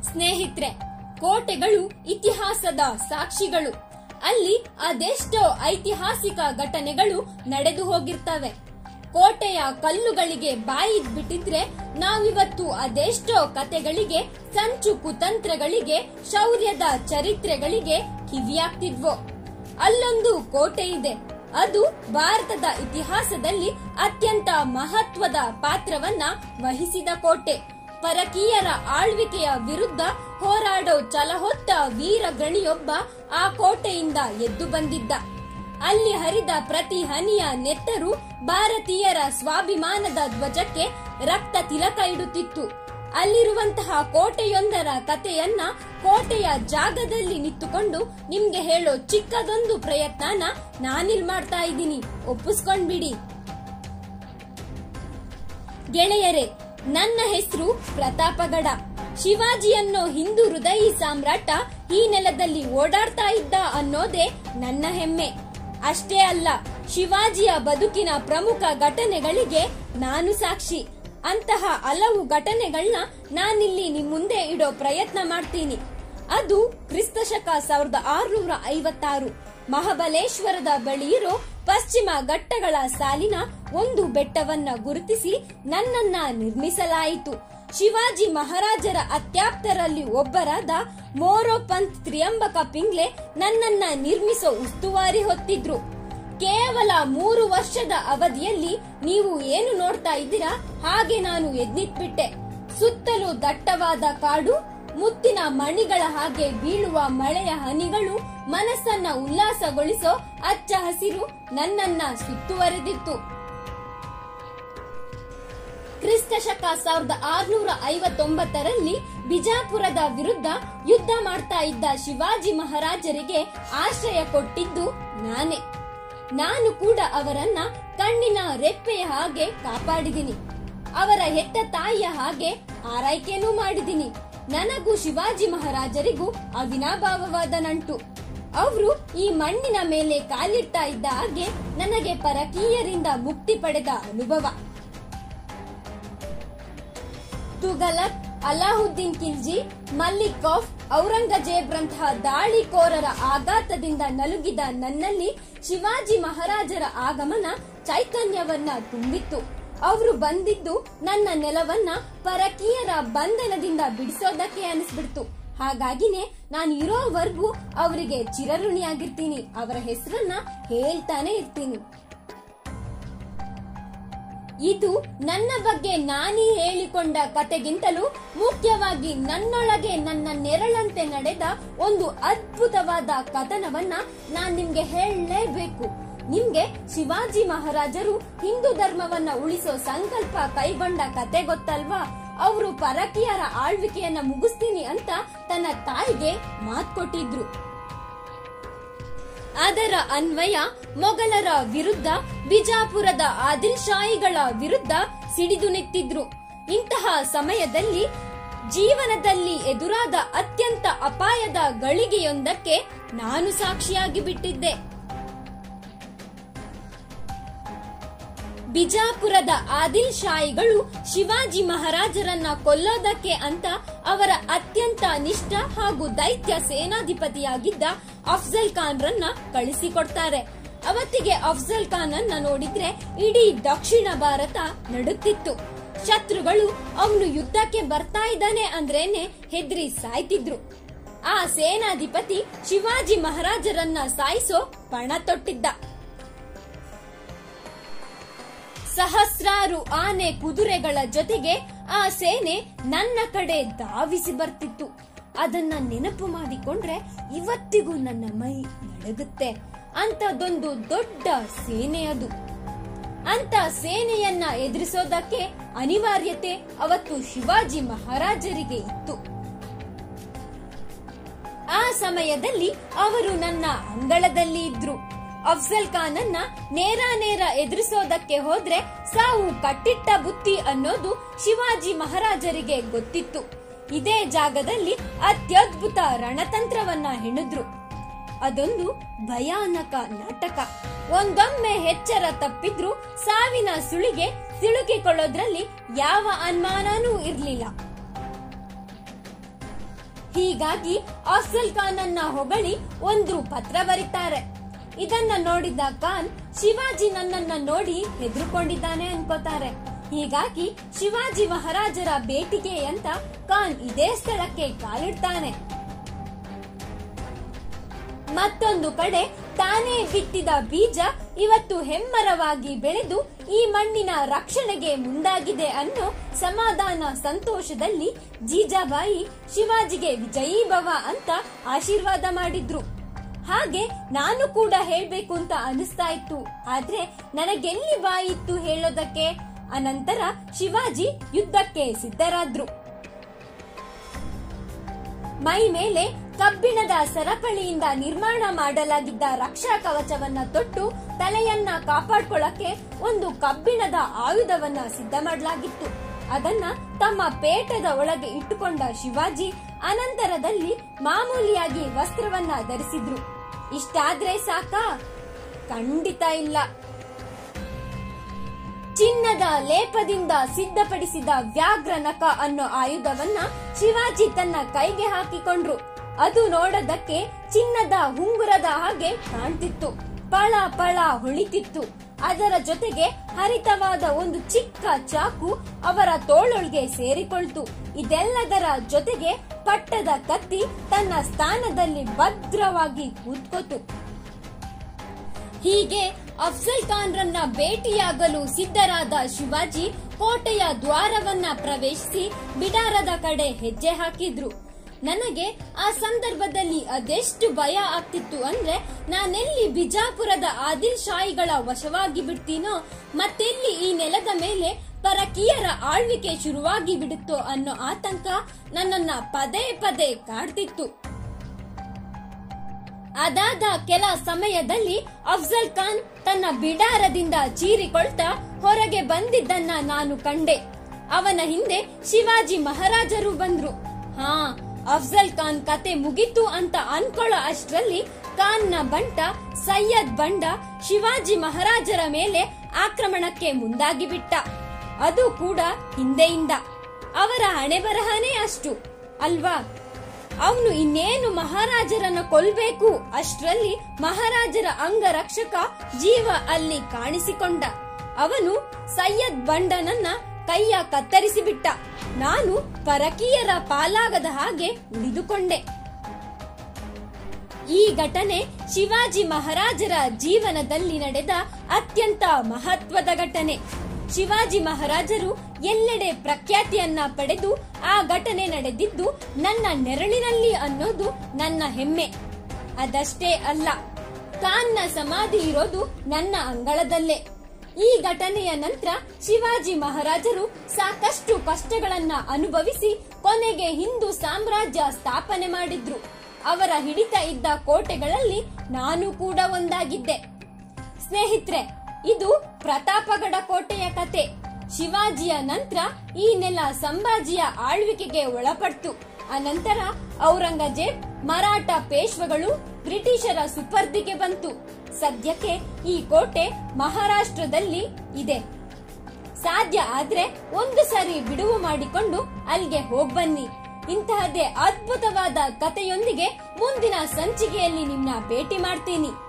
ಸ್ನೇಹಿತ್ರೆ ಕೋಟೆಗಳು ಇತಿಹಾಸದ ಸಾಕ್ಷಿಗಳು ಅಲ್ಲಿ ಅದೆಷ್ಟೋ ಐತಿಹಾಸಿಕ ಘಟನೆಗಳು ನಡೆದು ಹೋಗಿರ್ತವೆ ಕೋಟೆಯ ಕಲ್ಲುಗಳಿಗೆ ಬಾಯಿ ಬಿಟ್ಟಿದ್ರೆ ನಾವಿವತ್ತು ಅದೆಷ್ಟೋ ಕತೆಗಳಿಗೆ ಸಂಚು ಕುತಂತ್ರಗಳಿಗೆ ಶೌರ್ಯದ ಚರಿತ್ರೆಗಳಿಗೆ ಕಿವಿಯಾಗ್ತಿದ್ವೋ ಅಲ್ಲೊಂದು ಕೋಟೆ ಇದೆ ಅದು ಭಾರತದ ಇತಿಹಾಸದಲ್ಲಿ ಅತ್ಯಂತ ಮಹತ್ವದ ಪಾತ್ರವನ್ನ ವಹಿಸಿದ ಕೋಟೆ ಪರಕೀಯರ ಆಳ್ವಿಕೆಯ ವಿರುದ್ಧ ಹೋರಾಡೋ ಛಲಹೊತ್ತ ವೀರ ಗಣಿಯೊಬ್ಬ ಆ ಕೋಟೆಯಿಂದ ಎದ್ದು ಬಂದಿದ್ದ ಅಲ್ಲಿ ಹರಿದ ಪ್ರತಿ ಹನಿಯ ನೆತ್ತರು ಭಾರತೀಯರ ಸ್ವಾಭಿಮಾನದ ಧ್ವಜಕ್ಕೆ ರಕ್ತ ತಿಲಕ ಇಡುತ್ತಿತ್ತು ಅಲ್ಲಿರುವಂತಹ ಕೋಟೆಯೊಂದರ ಕಥೆಯನ್ನ ಕೋಟೆಯ ಜಾಗದಲ್ಲಿ ನಿಂತುಕೊಂಡು ನಿಮ್ಗೆ ಹೇಳೋ ಚಿಕ್ಕದೊಂದು ಪ್ರಯತ್ನನ ನಾನಿಲ್ ಮಾಡ್ತಾ ಇದ್ದೀನಿ ಒಪ್ಪಿಸ್ಕೊಂಡ್ಬಿಡಿ ಗೆಳೆಯರೇ ನನ್ನ ಹೆಸರು ಪ್ರತಾಪಗಡ ಶಿವಾಜಿ ಅನ್ನೋ ಹಿಂದೂ ಹೃದಯಿ ಸಾಮ್ರಾಟ ಈ ನೆಲದಲ್ಲಿ ಓಡಾಡ್ತಾ ಇದ್ದ ಅನ್ನೋದೇ ನನ್ನ ಹೆಮ್ಮೆ ಅಷ್ಟೇ ಅಲ್ಲ ಶಿವಾಜಿಯ ಬದುಕಿನ ಪ್ರಮುಖ ಘಟನೆಗಳಿಗೆ ನಾನು ಸಾಕ್ಷಿ ಅಂತಹ ಹಲವು ಘಟನೆಗಳನ್ನ ನಾನಿಲ್ಲಿ ನಿಮ್ ಮುಂದೆ ಇಡೋ ಪ್ರಯತ್ನ ಮಾಡ್ತೀನಿ ಅದು ಕ್ರಿಸ್ತಶಕ ಸಾವಿರದ ಆರುನೂರ ಐವತ್ತಾರು ಮಹಾಬಲೇಶ್ವರದ ಬಳಿ ಇರೋ ಪಶ್ಚಿಮ ಘಟ್ಟಗಳ ಸಾಲಿನ ಒಂದು ಬೆಟ್ಟವನ್ನ ಗುರುತಿಸಿ ನನ್ನನ್ನ ನಿರ್ಮಿಸಲಾಯಿತು ಶಿವಾಜಿ ಮಹಾರಾಜರ ಅತ್ಯಾಪ್ತರಲ್ಲಿ ಒಬ್ಬರಾದ ಮೋರೋಪಂತ್ ತ್ರಿಯಂಬಕ ಪಿಂಗ್ಲೆ ನನ್ನನ್ನ ನಿರ್ಮಿಸೋ ಉಸ್ತುವಾರಿ ಹೊತ್ತಿದ್ರು ಕೇವಲ ಮೂರು ವರ್ಷದ ಅವಧಿಯಲ್ಲಿ ನೀವು ಏನು ನೋಡ್ತಾ ಇದ್ದೀರಾ ಹಾಗೆ ನಾನು ಎದ್ನಿಟ್ಬಿಟ್ಟೆ ಸುತ್ತಲೂ ದಟ್ಟವಾದ ಕಾಡು ಮುತ್ತಿನ ಮಣಿಗಳ ಹಾಗೆ ಬೀಳುವ ಮಳೆಯ ಹನಿಗಳು ಮನಸ್ಸನ್ನ ಉಲ್ಲಾಸಗೊಳಿಸೋ ಅಚ್ಚ ಹಸಿರು ನನ್ನನ್ನ ಸುತ್ತುವರೆದಿತ್ತು ಕ್ರಿಸ್ತ ಶಕ ಸಾವಿರದ ಆರ್ನೂರ ಐವತ್ತೊಂಬತ್ತರಲ್ಲಿ ಬಿಜಾಪುರದ ವಿರುದ್ಧ ಯುದ್ಧ ಮಾಡ್ತಾ ಇದ್ದ ಶಿವಾಜಿ ಮಹಾರಾಜರಿಗೆ ಆಶ್ರಯ ಕೊಟ್ಟಿದ್ದು ನಾನೇ ನಾನು ಕೂಡ ಅವರನ್ನ ಕಣ್ಣಿನ ರೆಪ್ಪೆಯ ಹಾಗೆ ಕಾಪಾಡಿದ್ದೀನಿ ಅವರ ಹೆತ್ತ ತಾಯಿಯ ಹಾಗೆ ಆರೈಕೆನೂ ಮಾಡಿದ್ದೀನಿ ನನಗೂ ಶಿವಾಜಿ ಮಹಾರಾಜರಿಗೂ ಅವಿನಾಭಾವವಾದ ನಂಟು ಅವರು ಈ ಮಣ್ಣಿನ ಮೇಲೆ ಕಾಲಿಡ್ತಾ ಇದ್ದ ಹಾಗೆ ನನಗೆ ಪರಕೀಯರಿಂದ ಮುಕ್ತಿ ಪಡೆದ ಅನುಭವ ತುಗಲಕ್ ಅಲಾಹುದ್ದೀನ್ ಖಿಲ್ಜಿ ಮಲ್ಲಿಕ್ ಕೌಫ್ ಔರಂಗಜೇಬ್ರಂತಹ ದಾಳಿಕೋರರ ಆಘಾತದಿಂದ ನಲುಗಿದ ನನ್ನಲ್ಲಿ ಶಿವಾಜಿ ಮಹಾರಾಜರ ಆಗಮನ ಚೈತನ್ಯವನ್ನ ತುಂಬಿತ್ತು ಅವರು ಬಂದಿದ್ದು ನನ್ನ ನೆಲವನ್ನ ಪರಕೀಯರ ಬಂಧನದಿಂದ ಬಿಡಿಸೋದಕ್ಕೆ ಅನಿಸ್ಬಿಡ್ತು ಹಾಗಾಗಿನೇ ನಾನು ಇರೋವರೆಗೂ ಅವರಿಗೆ ಚಿರಋಣಿಯಾಗಿರ್ತೀನಿ ಅವರ ಹೆಸರನ್ನ ಹೇಳ್ತಾನೆ ಇರ್ತೀನಿ ಇದು ನನ್ನ ಬಗ್ಗೆ ನಾನೇ ಹೇಳಿಕೊಂಡ ಕತೆಗಿಂತಲೂ ಮುಖ್ಯವಾಗಿ ನನ್ನೊಳಗೆ ನನ್ನ ನೆರಳಂತೆ ನಡೆದ ಒಂದು ಅದ್ಭುತವಾದ ಕಥನವನ್ನ ನಾನ್ ನಿಮ್ಗೆ ಹೇಳಲೇಬೇಕು ನಿಮ್ಗೆ ಶಿವಾಜಿ ಮಹಾರಾಜರು ಹಿಂದೂ ಧರ್ಮವನ್ನ ಉಳಿಸೋ ಸಂಕಲ್ಪ ಕೈಗೊಂಡ ಕತೆ ಗೊತ್ತಲ್ವಾ ಅವರು ಪರಕೀಯರ ಆಳ್ವಿಕೆಯನ್ನ ಮುಗಿಸ್ತೀನಿ ಅಂತ ತನ್ನ ತಾಯಿಗೆ ಮಾತ್ ಕೊಟ್ಟಿದ್ರು ಅದರ ಅನ್ವಯ ಮೊಘಲರ ವಿರುದ್ಧ ಬಿಜಾಪುರದ ಆದಿಲ್ ಶಾಹಿಗಳ ವಿರುದ್ಧ ಸಿಡಿದು ನಿಂತಿದ್ರು ಇಂತಹ ಸಮಯದಲ್ಲಿ ಜೀವನದಲ್ಲಿ ಎದುರಾದ ಅತ್ಯಂತ ಅಪಾಯದ ಗಳಿಗೆಯೊಂದಕ್ಕೆ ನಾನು ಸಾಕ್ಷಿಯಾಗಿ ಬಿಟ್ಟಿದ್ದೆ ಬಿಜಾಪುರದ ಆದಿಲ್ ಶಾಹಿಗಳು ಶಿವಾಜಿ ಮಹಾರಾಜರನ್ನ ಕೊಲ್ಲೋದಕ್ಕೆ ಅಂತ ಅವರ ಅತ್ಯಂತ ನಿಷ್ಠ ಹಾಗೂ ದೈತ್ಯ ಸೇನಾಧಿಪತಿಯಾಗಿದ್ದ ಅಫ್ಜಲ್ ಖಾನ್ ರನ್ನ ಕಳಿಸಿಕೊಡ್ತಾರೆ ಅವತ್ತಿಗೆ ಅಫ್ಜಲ್ ಖಾನ್ ಅನ್ನ ನೋಡಿದ್ರೆ ಇಡೀ ದಕ್ಷಿಣ ಭಾರತ ನಡುತ್ತಿತ್ತು ಶತ್ರುಗಳು ಅವನು ಯುದ್ಧಕ್ಕೆ ಬರ್ತಾ ಇದ್ದಾನೆ ಅಂದ್ರೇನೆ ಹೆದ್ರಿ ಸಾಯ್ತಿದ್ರು ಆ ಸೇನಾಧಿಪತಿ ಶಿವಾಜಿ ಮಹಾರಾಜರನ್ನ ಸಾಯಿಸೋ ಪಣ ತೊಟ್ಟಿದ್ದ ಸಹಸ್ರಾರು ಆನೆ ಕುದುರೆಗಳ ಜೊತೆಗೆ ಆ ಸೇನೆ ನನ್ನ ಕಡೆ ಧಾವಿಸಿ ಬರ್ತಿತ್ತು ಅದನ್ನ ನೆನಪು ಮಾಡಿಕೊಂಡ್ರೆ ಇವತ್ತಿಗೂ ನನ್ನ ಮೈ ನಡಗುತ್ತೆ ಅಂತದೊಂದು ದೊಡ್ಡ ಸೇನೆ ಅದು ಅಂತ ಸೇನೆಯನ್ನ ಎದುರಿಸೋದಕ್ಕೆ ಅನಿವಾರ್ಯತೆ ಅವತ್ತು ಶಿವಾಜಿ ಮಹಾರಾಜರಿಗೆ ಇತ್ತು ಆ ಸಮಯದಲ್ಲಿ ಅವರು ನನ್ನ ಅಂಗಳದಲ್ಲಿ ಇದ್ರು ಅಫ್ಜಲ್ ಖಾನ್ ಅನ್ನ ನೇರ ನೇರ ಎದುರಿಸೋದಕ್ಕೆ ಹೋದ್ರೆ ಸಾವು ಕಟ್ಟಿಟ್ಟ ಬುತ್ತಿ ಅನ್ನೋದು ಶಿವಾಜಿ ಮಹಾರಾಜರಿಗೆ ಗೊತ್ತಿತ್ತು ಇದೇ ಜಾಗದಲ್ಲಿ ಅತ್ಯದ್ಭುತ ರಣತಂತ್ರವನ್ನ ಹೆಣಿದ್ರು ಅದೊಂದು ಭಯಾನಕ ನಾಟಕ ಒಂದೊಮ್ಮೆ ಎಚ್ಚರ ತಪ್ಪಿದ್ರು ಸಾವಿನ ಸುಳಿಗೆ ಸಿಲುಕಿಕೊಳ್ಳೋದ್ರಲ್ಲಿ ಯಾವ ಅನುಮಾನನೂ ಇರ್ಲಿಲ್ಲ ಹೀಗಾಗಿ ಅಫ್ಜಲ್ ಖಾನ್ ಅನ್ನ ಹೊಗಳಿ ಒಂದು ಪತ್ರ ಬರೀತಾರೆ ಇದನ್ನ ನೋಡಿದ ಖಾನ್ ಶಿವಾಜಿ ನನ್ನನ್ನ ನೋಡಿ ಹೆದರ್ಕೊಂಡಿದ್ದಾನೆ ಅನ್ಕೋತಾರೆ ಹೀಗಾಗಿ ಶಿವಾಜಿ ಮಹಾರಾಜರ ಭೇಟಿಗೆ ಅಂತ ಖಾನ್ ಇದೇ ಸ್ಥಳಕ್ಕೆ ಕಾಲಿಡ್ತಾನೆ ಮತ್ತೊಂದು ಕಡೆ ತಾನೇ ಬಿತ್ತಿದ ಬೀಜ ಇವತ್ತು ಹೆಮ್ಮರವಾಗಿ ಬೆಳೆದು ಈ ಮಣ್ಣಿನ ರಕ್ಷಣೆಗೆ ಮುಂದಾಗಿದೆ ಅನ್ನೋ ಸಮಾಧಾನ ಸಂತೋಷದಲ್ಲಿ ಜೀಜಾಬಾಯಿ ಶಿವಾಜಿಗೆ ವಿಜಯೀ ಭವ ಅಂತ ಆಶೀರ್ವಾದ ಮಾಡಿದ್ರು ಹಾಗೆ ನಾನು ಕೂಡ ಹೇಳ್ಬೇಕು ಅಂತ ಅನಿಸ್ತಾ ಇತ್ತು ಆದ್ರೆ ನನಗೆಲ್ಲಿ ಬಾಯಿತ್ತು ಹೇಳೋದಕ್ಕೆ ಅನಂತರ ಶಿವಾಜಿ ಯುದ್ಧಕ್ಕೆ ಸಿದ್ಧರಾದ್ರು ಮೈ ಮೇಲೆ ಕಬ್ಬಿಣದ ಸರಪಳಿಯಿಂದ ನಿರ್ಮಾಣ ಮಾಡಲಾಗಿದ್ದ ರಕ್ಷಾ ಕವಚವನ್ನ ತೊಟ್ಟು ತಲೆಯನ್ನ ಕಾಪಾಡ್ಕೊಳ್ಳಕ್ಕೆ ಒಂದು ಕಬ್ಬಿಣದ ಆಯುಧವನ್ನ ಸಿದ್ಧ ಮಾಡಲಾಗಿತ್ತು ಅದನ್ನ ತಮ್ಮ ಪೇಟದ ಒಳಗೆ ಇಟ್ಟುಕೊಂಡ ಶಿವಾಜಿ ಅನಂತರದಲ್ಲಿ ಮಾಮೂಲಿಯಾಗಿ ವಸ್ತ್ರವನ್ನ ಧರಿಸಿದ್ರು ಇಷ್ಟಾದ್ರೆ ಸಾಕಾ ಖಂಡಿತ ಇಲ್ಲ ಚಿನ್ನದ ಲೇಪದಿಂದ ಸಿದ್ಧಪಡಿಸಿದ ವ್ಯಾಘ್ರ ನಖ ಅನ್ನೋ ಆಯುಧವನ್ನ ಶಿವಾಜಿ ತನ್ನ ಕೈಗೆ ಹಾಕಿಕೊಂಡ್ರು ಅದು ನೋಡೋದಕ್ಕೆ ಚಿನ್ನದ ಉಂಗುರದ ಹಾಗೆ ಕಾಣ್ತಿತ್ತು ಪಳ ಪಳ ಹೊಳಿತಿತ್ತು ಅದರ ಜೊತೆಗೆ ಹರಿತವಾದ ಒಂದು ಚಿಕ್ಕ ಚಾಕು ಅವರ ತೋಳೊಳಗೆ ಸೇರಿಕೊಳ್ತು ಇದೆಲ್ಲದರ ಜೊತೆಗೆ ಪಟ್ಟದ ಕತ್ತಿ ತನ್ನ ಸ್ಥಾನದಲ್ಲಿ ಭದ್ರವಾಗಿ ಕೂತ್ಕೋತು ಹೀಗೆ ಅಫ್ಜಲ್ ಖಾನ್ರನ್ನ ಭೇಟಿಯಾಗಲು ಸಿದ್ಧರಾದ ಶಿವಾಜಿ ಕೋಟೆಯ ದ್ವಾರವನ್ನ ಪ್ರವೇಶಿಸಿ ಬಿಡಾರದ ಕಡೆ ಹೆಜ್ಜೆ ಹಾಕಿದ್ರು ನನಗೆ ಆ ಸಂದರ್ಭದಲ್ಲಿ ಅದೆಷ್ಟು ಭಯ ಆಗ್ತಿತ್ತು ಅಂದ್ರೆ ನಾನೆಲ್ಲಿ ಬಿಜಾಪುರದ ಆದಿಲ್ ಶಾಹಿಗಳ ವಶವಾಗಿ ಬಿಡ್ತೀನೋ ಮತ್ತೆಲ್ಲಿ ಈ ನೆಲದ ಮೇಲೆ ಪರಕೀಯರ ಆಳ್ವಿಕೆ ಶುರುವಾಗಿ ಬಿಡುತ್ತೋ ಅನ್ನೋ ಆತಂಕ ನನ್ನನ್ನ ಪದೇ ಪದೇ ಕಾಡ್ತಿತ್ತು ಅದಾದ ಕೆಲ ಸಮಯದಲ್ಲಿ ಅಫ್ಜಲ್ ಖಾನ್ ತನ್ನ ಬಿಡಾರದಿಂದ ಚೀರಿಕೊಳ್ತಾ ಹೊರಗೆ ಬಂದಿದ್ದನ್ನ ನಾನು ಕಂಡೆ ಅವನ ಹಿಂದೆ ಶಿವಾಜಿ ಮಹಾರಾಜರು ಬಂದ್ರು ಹಾ ಅಫ್ಜಲ್ ಖಾನ್ ಕತೆ ಮುಗಿತು ಅಂತ ಅನ್ಕೊಳ್ಳೋ ಅಷ್ಟ್ರಲ್ಲಿ ಖಾನ್ನ ಬಂಟ ಸೈಯದ್ ಬಂಡ ಶಿವಾಜಿ ಮಹಾರಾಜರ ಮೇಲೆ ಆಕ್ರಮಣಕ್ಕೆ ಮುಂದಾಗಿ ಬಿಟ್ಟ ಅದು ಕೂಡ ಹಿಂದೆಯಿಂದ ಅವರ ಹಣೆ ಬರಹನೇ ಅಷ್ಟು ಅಲ್ವಾ ಅವನು ಇನ್ನೇನು ಮಹಾರಾಜರನ್ನ ಕೊಲ್ಬೇಕು ಅಷ್ಟ್ರಲ್ಲಿ ಮಹಾರಾಜರ ಅಂಗರಕ್ಷಕ ಜೀವ ಅಲ್ಲಿ ಕಾಣಿಸಿಕೊಂಡ ಅವನು ಸೈಯದ್ ಬಂಡನನ್ನ ಕೈಯ ಕತ್ತರಿಸಿ ಬಿಟ್ಟ ನಾನು ಪರಕೀಯರ ಪಾಲಾಗದ ಹಾಗೆ ಉಳಿದುಕೊಂಡೆ ಈ ಘಟನೆ ಶಿವಾಜಿ ಮಹಾರಾಜರ ಜೀವನದಲ್ಲಿ ನಡೆದ ಅತ್ಯಂತ ಮಹತ್ವದ ಘಟನೆ ಶಿವಾಜಿ ಮಹಾರಾಜರು ಎಲ್ಲೆಡೆ ಪ್ರಖ್ಯಾತಿಯನ್ನ ಪಡೆದು ಆ ಘಟನೆ ನಡೆದಿದ್ದು ನನ್ನ ನೆರಳಿನಲ್ಲಿ ಅನ್ನೋದು ನನ್ನ ಹೆಮ್ಮೆ ಅದಷ್ಟೇ ಅಲ್ಲ ಖಾನ್ನ ಸಮಾಧಿ ಇರೋದು ನನ್ನ ಅಂಗಳದಲ್ಲೇ ಈ ಘಟನೆಯ ನಂತರ ಶಿವಾಜಿ ಮಹಾರಾಜರು ಸಾಕಷ್ಟು ಕಷ್ಟಗಳನ್ನ ಅನುಭವಿಸಿ ಕೊನೆಗೆ ಹಿಂದೂ ಸಾಮ್ರಾಜ್ಯ ಸ್ಥಾಪನೆ ಮಾಡಿದ್ರು ಅವರ ಹಿಡಿತ ಇದ್ದ ಕೋಟೆಗಳಲ್ಲಿ ನಾನು ಕೂಡ ಒಂದಾಗಿದ್ದೆ ಸ್ನೇಹಿತರೆ ಇದು ಪ್ರತಾಪಗಡ ಕೋಟೆಯ ಕತೆ ಶಿವಾಜಿಯ ನಂತರ ಈ ನೆಲ ಸಂಭಾಜಿಯ ಆಳ್ವಿಕೆಗೆ ಒಳಪಡ್ತು ಅನಂತರ ಔರಂಗಜೇಬ್ ಮರಾಠ ಪೇಶ್ವಗಳು ಬ್ರಿಟಿಷರ ಸುಪರ್ದಿಗೆ ಬಂತು ಸದ್ಯಕ್ಕೆ ಈ ಕೋಟೆ ಮಹಾರಾಷ್ಟ್ರದಲ್ಲಿ ಇದೆ ಸಾಧ್ಯ ಆದ್ರೆ ಒಂದು ಸರಿ ಬಿಡುವು ಮಾಡಿಕೊಂಡು ಅಲ್ಲಿಗೆ ಹೋಗ್ಬನ್ನಿ ಇಂತಹದೇ ಅದ್ಭುತವಾದ ಕಥೆಯೊಂದಿಗೆ ಮುಂದಿನ ಸಂಚಿಕೆಯಲ್ಲಿ ನಿಮ್ನ ಭೇಟಿ ಮಾಡ್ತೀನಿ